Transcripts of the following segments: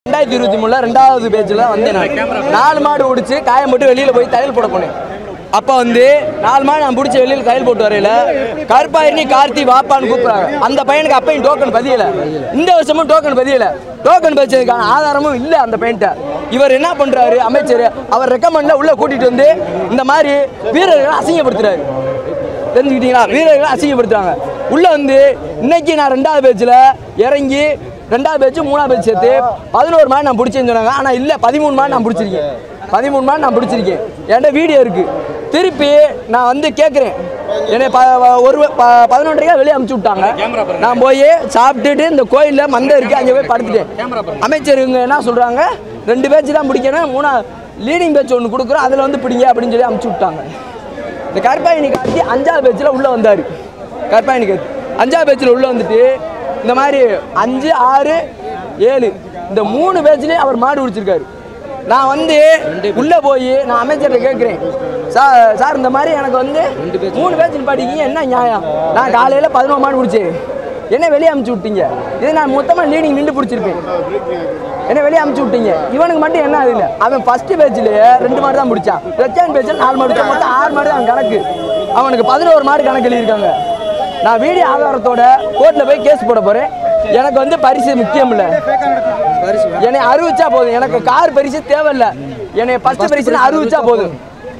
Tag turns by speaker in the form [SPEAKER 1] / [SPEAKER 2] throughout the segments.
[SPEAKER 1] ரெண்டாயிரத்தி இருபத்தி மூணுல ரெண்டாவது பேஜ்ல வந்தேன் நான் நாலு மாடு பிடிச்சி காயம் போட்டு வெளியில போய் தையல் போட போனேன் அப்ப வந்து நாலு மாடு நான் பிடிச்சி வெளியில தையல் போட்டு வரையில கருப்பாயினி கார்த்தி வாப்பான்னு கூப்பிடுறாங்க அந்த பையனுக்கு அப்பையும் டோக்கன் பதியல இந்த வருஷமும் டோக்கன் பதியல டோக்கன் பதிச்சதுக்கான ஆதாரமும் இல்ல அந்த பையன்ட்ட இவர் என்ன பண்றாரு அமைச்சர் அவர் ரெக்கமெண்ட்ல உள்ள கூட்டிட்டு வந்து இந்த மாதிரி வீரர்களை அசிங்கப்படுத்துறாரு தெரிஞ்சுக்கிட்டீங்களா வீரர்களை அசிங்கப்படுத்துறாங்க உள்ள வந்து இன்னைக்கு நான் ரெண்டாவது பேஜ்ல இறங்கி ரெண்டாவது பேட்ச் மூணாவது பேட்ச் சேர்த்து பதினோரு மாடு நான் பிடிச்சேன்னு சொன்னாங்க ஆனால் இல்லை பதிமூணு மாடு நான் பிடிச்சிருக்கேன் பதிமூணு மாடு நான் பிடிச்சிருக்கேன் என்கிட்ட வீடியோ இருக்கு திருப்பி நான் வந்து கேட்குறேன் என்னை ப ஒரு ப பதினொன்றரைக்கா வெளியே அமுச்சு விட்டாங்க நான் போய் சாப்பிட்டுட்டு இந்த கோயிலில் மந்தை இருக்கு அங்கே போய் படுத்துட்டேன் அமைச்சருங்க என்ன சொல்கிறாங்க ரெண்டு பேட்ச் தான் பிடிக்கணும் மூணா லீடிங் பேட்ச் ஒன்று கொடுக்குறோம் அதில் வந்து பிடிங்க அப்படின்னு சொல்லி அமுச்சு விட்டாங்க இந்த கருப்பாயினி காட்டி அஞ்சாவது பேச்சில் உள்ளே வந்தார் கருப்பாயினி காட்டி அஞ்சாவது பேச்சில் உள்ளே வந்துட்டு இந்த மாதிரி அஞ்சு ஆறு ஏழு இந்த மூணு பேட்ச்லேயும் அவர் மாடு பிடிச்சிருக்காரு நான் வந்து உள்ளே போய் நான் அமைச்சர்கிட்ட கேட்குறேன் சார் சார் இந்த மாதிரி எனக்கு வந்து மூணு பேட்ச் படிக்கீங்க என்ன நியாயம் நான் காலையில் பதினோரு மாடு பிடிச்சேன் என்ன வெளியே அமுச்சு விட்டீங்க இது நான் மொத்தமாக லீடிங் நின்று பிடிச்சிருப்பேன் என்ன வெளியே அமுச்சு விட்டீங்க இவனுக்கு மட்டும் என்ன அது இல்லை அவன் ஃபர்ஸ்ட் பேஜ்லயே ரெண்டு மாடு தான் முடிச்சான் செகண்ட் பேஜில் நாலு மாடு தான் மொத்தம் ஆறு மாடு தான் கணக்கு அவனுக்கு பதினோரு மாடு கணக்கு எழுதியிருக்காங்க நான் வீடியோ ஆதாரத்தோட கோர்ட்டில் போய் கேஸ் போட போறேன் எனக்கு வந்து பரிசு முக்கியம் இல்லை என்னை அறிவிச்சா போதும் எனக்கு கார் பரிசு தேவையில்லை என்னை ஃபர்ஸ்ட் பரிசு அறிவிச்சா போதும்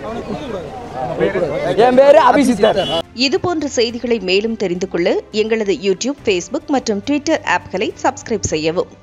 [SPEAKER 1] என் பேரு அபிசித்தர்
[SPEAKER 2] இது போன்ற செய்திகளை மேலும் தெரிந்து கொள்ள எங்களது யூடியூப் ஃபேஸ்புக் மற்றும் ட்விட்டர் ஆப்களை சப்ஸ்கிரைப் செய்யவும்